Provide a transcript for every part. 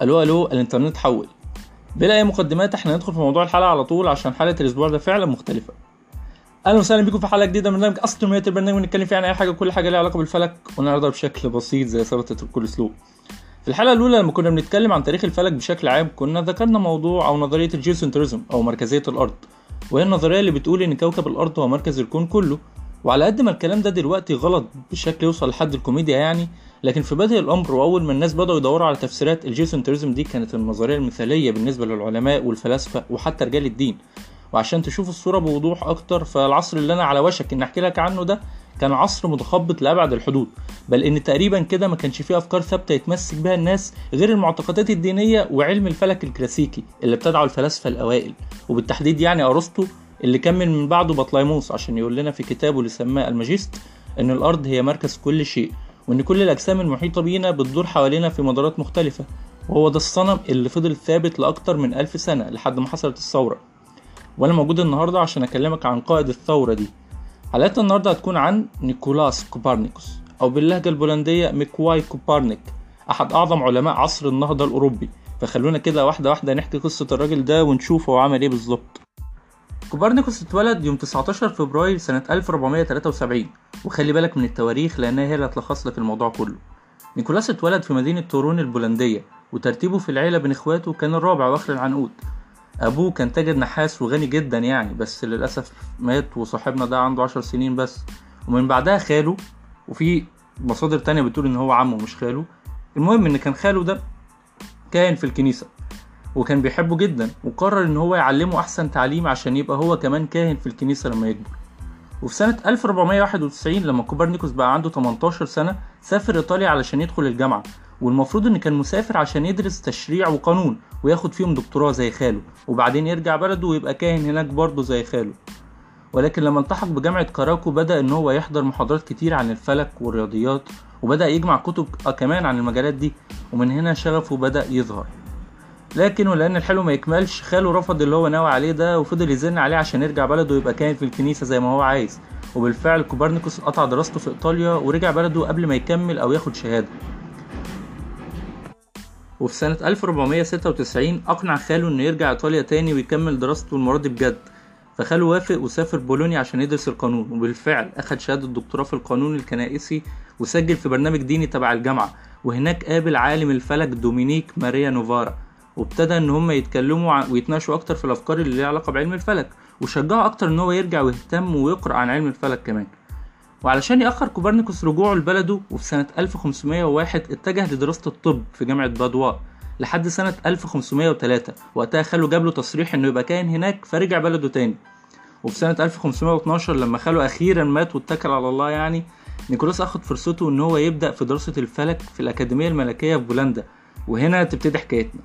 الو الو الانترنت حول بلا اي مقدمات احنا ندخل في موضوع الحلقه على طول عشان حلقه الاسبوع ده فعلا مختلفه اهلا وسهلا بكم في حلقه جديده من برنامج استرومية البرنامج بنتكلم فيه عن اي حاجه كل حاجه ليها علاقه بالفلك ونعرضها بشكل بسيط زي سلطه بكل اسلوب في الحلقه الاولى لما كنا بنتكلم عن تاريخ الفلك بشكل عام كنا ذكرنا موضوع او نظريه الجيوسنتريزم او مركزيه الارض وهي النظريه اللي بتقول ان كوكب الارض هو مركز الكون كله وعلى قد ما الكلام ده دلوقتي غلط بشكل يوصل لحد الكوميديا يعني لكن في بدء الامر واول ما الناس بداوا يدوروا على تفسيرات الجيوسنتريزم دي كانت النظريه المثاليه بالنسبه للعلماء والفلاسفه وحتى رجال الدين وعشان تشوف الصوره بوضوح اكتر فالعصر اللي انا على وشك ان احكي لك عنه ده كان عصر متخبط لابعد الحدود بل ان تقريبا كده ما كانش فيه افكار ثابته يتمسك بها الناس غير المعتقدات الدينيه وعلم الفلك الكلاسيكي اللي ابتدعه الفلاسفه الاوائل وبالتحديد يعني ارسطو اللي كمل من بعده بطليموس عشان يقول لنا في كتابه اللي سماه الماجيست ان الارض هي مركز كل شيء وان كل الاجسام المحيطه بينا بتدور حوالينا في مدارات مختلفه وهو ده الصنم اللي فضل ثابت لاكتر من ألف سنه لحد ما حصلت الثوره وانا موجود النهارده عشان اكلمك عن قائد الثوره دي حلقتنا النهارده هتكون عن نيكولاس كوبرنيكوس او باللهجه البولنديه ميكواي كوبرنيك احد اعظم علماء عصر النهضه الاوروبي فخلونا كده واحده واحده نحكي قصه الراجل ده ونشوف هو عمل ايه بالظبط كوبرنيكوس اتولد يوم 19 فبراير سنة 1473 وخلي بالك من التواريخ لأنها هي اللي هتلخص لك الموضوع كله نيكولاس اتولد في مدينة تورون البولندية وترتيبه في العيلة بين اخواته كان الرابع واخر العنقود أبوه كان تاجر نحاس وغني جدا يعني بس للأسف مات وصاحبنا ده عنده عشر سنين بس ومن بعدها خاله وفي مصادر تانية بتقول إن هو عمه مش خاله المهم إن كان خاله ده كاهن في الكنيسة وكان بيحبه جدا وقرر ان هو يعلمه احسن تعليم عشان يبقى هو كمان كاهن في الكنيسة لما يكبر وفي سنة 1491 لما كوبرنيكوس بقى عنده 18 سنة سافر ايطاليا علشان يدخل الجامعة والمفروض ان كان مسافر عشان يدرس تشريع وقانون وياخد فيهم دكتوراه زي خاله وبعدين يرجع بلده ويبقى كاهن هناك برضه زي خاله ولكن لما التحق بجامعة كاراكو بدأ ان هو يحضر محاضرات كتير عن الفلك والرياضيات وبدأ يجمع كتب كمان عن المجالات دي ومن هنا شغفه بدأ يظهر لكن ولان الحلو ما يكملش خاله رفض اللي هو ناوي عليه ده وفضل يزن عليه عشان يرجع بلده ويبقى كاهن في الكنيسه زي ما هو عايز وبالفعل كوبرنيكوس قطع دراسته في ايطاليا ورجع بلده قبل ما يكمل او ياخد شهاده وفي سنة 1496 أقنع خاله إنه يرجع إيطاليا تاني ويكمل دراسته المرة دي بجد فخاله وافق وسافر بولونيا عشان يدرس القانون وبالفعل أخد شهادة دكتوراه في القانون الكنائسي وسجل في برنامج ديني تبع الجامعة وهناك قابل عالم الفلك دومينيك ماريا نوفارا وابتدى ان هم يتكلموا ويتناقشوا اكتر في الافكار اللي ليها علاقه بعلم الفلك وشجعه اكتر ان هو يرجع ويهتم ويقرا عن علم الفلك كمان وعلشان يأخر كوبرنيكوس رجوعه لبلده وفي سنة 1501 اتجه لدراسة الطب في جامعة بادوا لحد سنة 1503 وقتها خاله جاب له تصريح انه يبقى كاهن هناك فرجع بلده تاني وفي سنة 1512 لما خاله أخيرا مات واتكل على الله يعني نيكولاس أخد فرصته إن هو يبدأ في دراسة الفلك في الأكاديمية الملكية في بولندا وهنا تبتدي حكايتنا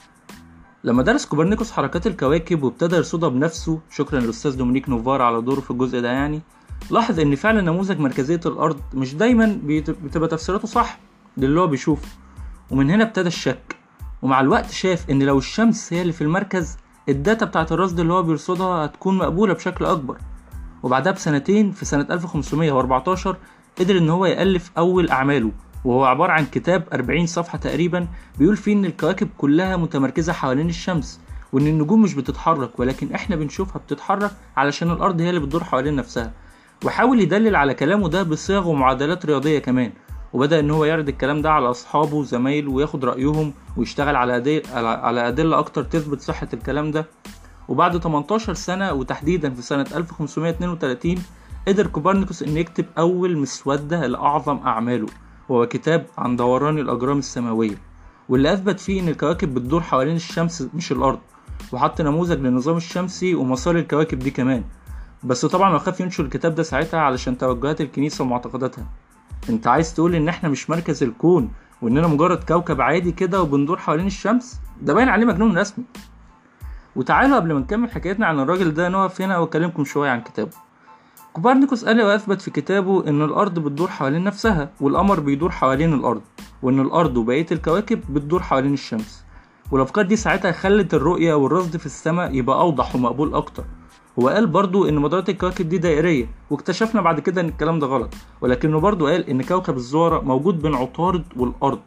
لما درس كوبرنيكوس حركات الكواكب وابتدى يرصدها بنفسه شكرا للاستاذ دومينيك نوفار على دوره في الجزء ده يعني لاحظ ان فعلا نموذج مركزيه الارض مش دايما بتبقى تفسيراته صح للي هو بيشوفه ومن هنا ابتدى الشك ومع الوقت شاف ان لو الشمس هي اللي في المركز الداتا بتاعت الرصد اللي هو بيرصدها هتكون مقبوله بشكل اكبر وبعدها بسنتين في سنه 1514 قدر ان هو يالف اول اعماله وهو عبارة عن كتاب 40 صفحة تقريبا بيقول فيه إن الكواكب كلها متمركزة حوالين الشمس وإن النجوم مش بتتحرك ولكن إحنا بنشوفها بتتحرك علشان الأرض هي اللي بتدور حوالين نفسها وحاول يدلل على كلامه ده بصيغ ومعادلات رياضية كمان وبدأ إن هو يعرض الكلام ده على أصحابه وزمايله وياخد رأيهم ويشتغل على أدلة على أدلة أكتر تثبت صحة الكلام ده وبعد 18 سنة وتحديدا في سنة 1532 قدر كوبرنيكوس إنه يكتب أول مسودة لأعظم أعماله وهو كتاب عن دوران الأجرام السماوية واللي أثبت فيه إن الكواكب بتدور حوالين الشمس مش الأرض وحط نموذج للنظام الشمسي ومسار الكواكب دي كمان بس طبعا هو خاف ينشر الكتاب ده ساعتها علشان توجهات الكنيسة ومعتقداتها انت عايز تقول ان احنا مش مركز الكون واننا مجرد كوكب عادي كده وبندور حوالين الشمس ده باين عليه مجنون رسمي وتعالوا قبل ما نكمل حكايتنا عن الراجل ده نقف هنا واكلمكم شوية عن كتابه كوبرنيكوس قال وأثبت في كتابه إن الأرض بتدور حوالين نفسها والقمر بيدور حوالين الأرض وإن الأرض وبقية الكواكب بتدور حوالين الشمس والأفكار دي ساعتها خلت الرؤية والرصد في السماء يبقى أوضح ومقبول أكتر هو قال برضو إن مدارات الكواكب دي دائرية واكتشفنا بعد كده إن الكلام ده غلط ولكنه برضو قال إن كوكب الزهرة موجود بين عطارد والأرض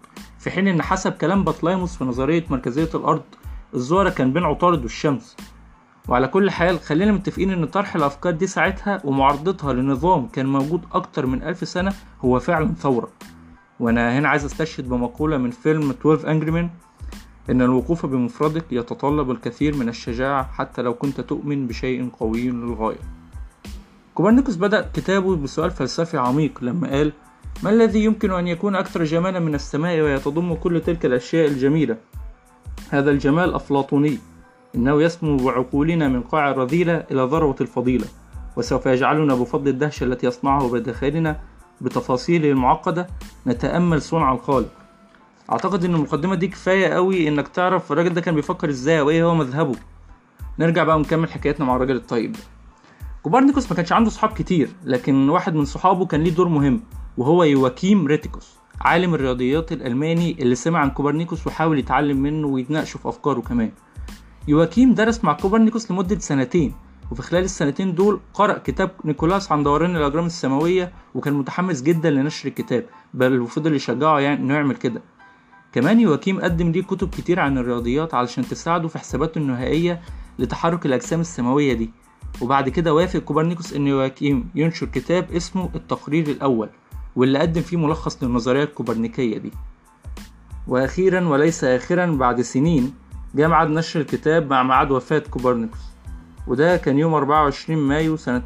في حين ان حسب كلام بطليموس في نظرية مركزية الارض الزهرة كان بين عطارد والشمس وعلى كل حال خلينا متفقين ان طرح الافكار دي ساعتها ومعارضتها لنظام كان موجود اكتر من الف سنة هو فعلا ثورة وانا هنا عايز استشهد بمقولة من فيلم 12 انجري مان ان الوقوف بمفردك يتطلب الكثير من الشجاعة حتى لو كنت تؤمن بشيء قوي للغاية كوبرنيكوس بدأ كتابه بسؤال فلسفي عميق لما قال ما الذي يمكن أن يكون أكثر جمالا من السماء ويتضم كل تلك الأشياء الجميلة هذا الجمال أفلاطوني إنه يسمو بعقولنا من قاع الرذيلة إلى ذروة الفضيلة وسوف يجعلنا بفضل الدهشة التي يصنعه بداخلنا بتفاصيله المعقدة نتأمل صنع الخالق أعتقد إن المقدمة دي كفاية قوي إنك تعرف الراجل ده كان بيفكر إزاي وإيه هو مذهبه نرجع بقى ونكمل حكايتنا مع الراجل الطيب ده كوبرنيكوس ما كانش عنده صحاب كتير لكن واحد من صحابه كان ليه دور مهم وهو يواكيم ريتيكوس عالم الرياضيات الألماني اللي سمع عن كوبرنيكوس وحاول يتعلم منه ويتناقشوا في أفكاره كمان يواكيم درس مع كوبرنيكوس لمدة سنتين وفي خلال السنتين دول قرأ كتاب نيكولاس عن دوران الأجرام السماوية وكان متحمس جدا لنشر الكتاب بل وفضل يشجعه يعني إنه يعمل كده كمان يواكيم قدم ليه كتب كتير عن الرياضيات علشان تساعده في حساباته النهائية لتحرك الأجسام السماوية دي وبعد كده وافق كوبرنيكوس إن يواكيم ينشر كتاب اسمه التقرير الأول واللي قدم فيه ملخص للنظرية الكوبرنيكية دي وأخيرا وليس آخرا بعد سنين جاء ميعاد نشر الكتاب مع ميعاد وفاة كوبرنيكوس وده كان يوم 24 مايو سنة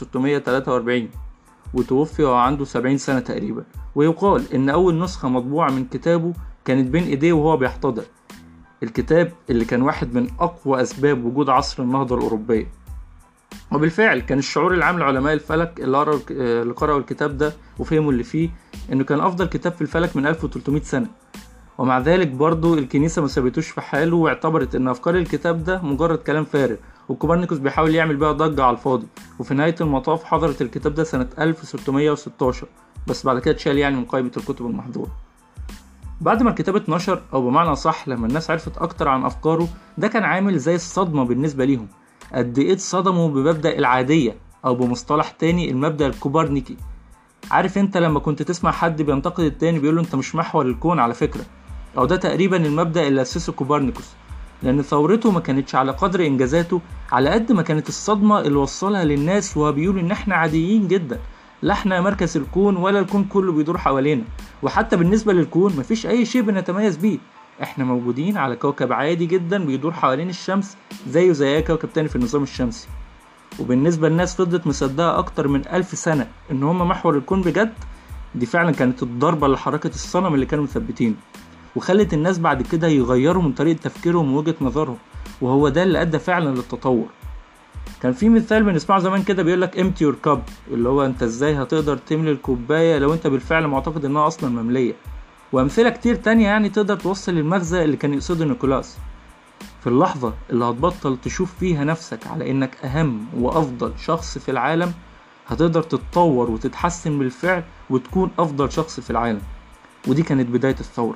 1643 وتوفي وهو عنده 70 سنة تقريبا ويقال إن أول نسخة مطبوعة من كتابه كانت بين إيديه وهو بيحتضر الكتاب اللي كان واحد من أقوى أسباب وجود عصر النهضة الأوروبية وبالفعل كان الشعور العام لعلماء الفلك اللي قرأوا اللي قرأوا الكتاب ده وفهموا اللي فيه إنه كان أفضل كتاب في الفلك من 1300 سنة ومع ذلك برضه الكنيسة ما سابتوش في حاله واعتبرت إن أفكار الكتاب ده مجرد كلام فارغ وكوبرنيكوس بيحاول يعمل بيها ضجة على الفاضي وفي نهاية المطاف حضرت الكتاب ده سنة 1616 بس بعد كده اتشال يعني من قائمة الكتب المحظورة بعد ما الكتاب اتنشر أو بمعنى صح لما الناس عرفت أكتر عن أفكاره ده كان عامل زي الصدمة بالنسبة ليهم قد إيه اتصدموا بمبدأ العادية أو بمصطلح تاني المبدأ الكوبرنيكي عارف انت لما كنت تسمع حد بينتقد التاني بيقوله انت مش محور الكون على فكرة أو ده تقريبا المبدأ اللي أسسه كوبرنيكوس لأن ثورته ما كانتش على قدر إنجازاته على قد ما كانت الصدمة اللي وصلها للناس وهو بيقول إن إحنا عاديين جدا لا إحنا مركز الكون ولا الكون كله بيدور حوالينا وحتى بالنسبة للكون مفيش أي شيء بنتميز بيه إحنا موجودين على كوكب عادي جدا بيدور حوالين الشمس زيه زي أي كوكب تاني في النظام الشمسي وبالنسبة للناس فضلت مصدقة أكتر من ألف سنة إن هما محور الكون بجد دي فعلا كانت الضربة لحركة الصنم اللي كانوا مثبتينه وخلت الناس بعد كده يغيروا من طريقة تفكيرهم ووجهة نظرهم وهو ده اللي أدى فعلا للتطور كان في مثال بنسمعه زمان كده بيقول لك empty your cup اللي هو انت ازاي هتقدر تملي الكوباية لو انت بالفعل معتقد انها اصلا مملية وامثلة كتير تانية يعني تقدر توصل المغزى اللي كان يقصده نيكولاس في اللحظة اللي هتبطل تشوف فيها نفسك على انك اهم وافضل شخص في العالم هتقدر تتطور وتتحسن بالفعل وتكون افضل شخص في العالم ودي كانت بداية الثورة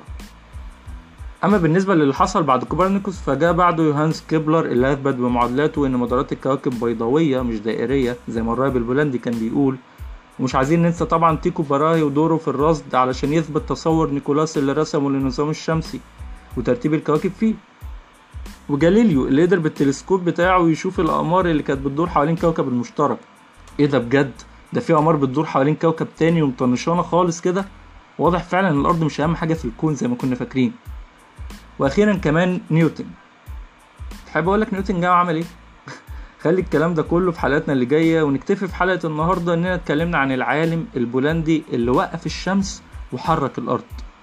أما بالنسبة للي حصل بعد كوبرنيكوس فجاء بعده يوهانس كيبلر اللي أثبت بمعادلاته إن مدارات الكواكب بيضاوية مش دائرية زي ما الراهب البولندي كان بيقول ومش عايزين ننسى طبعا تيكو براهي ودوره في الرصد علشان يثبت تصور نيكولاس اللي رسمه للنظام الشمسي وترتيب الكواكب فيه وجاليليو اللي قدر بالتلسكوب بتاعه يشوف الأقمار اللي كانت بتدور حوالين كوكب المشترك ايه ده بجد ده في أقمار بتدور حوالين كوكب تاني ومطنشانة خالص كده واضح فعلا ان الأرض مش أهم حاجة في الكون زي ما كنا فاكرين واخيرا كمان نيوتن تحب اقول لك نيوتن جه وعمل ايه خلي الكلام ده كله في حلقاتنا اللي جايه ونكتفي في حلقه النهارده اننا اتكلمنا عن العالم البولندي اللي وقف الشمس وحرك الارض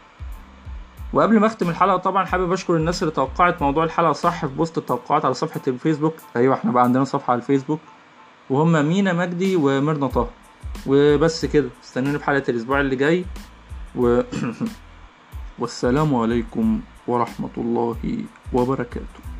وقبل ما اختم الحلقه طبعا حابب اشكر الناس اللي توقعت موضوع الحلقه صح في بوست التوقعات على صفحه الفيسبوك ايوه احنا بقى عندنا صفحه على الفيسبوك وهم مينا مجدي وميرنا طه وبس كده استنوني في حلقه الاسبوع اللي جاي و والسلام عليكم ورحمة الله وبركاته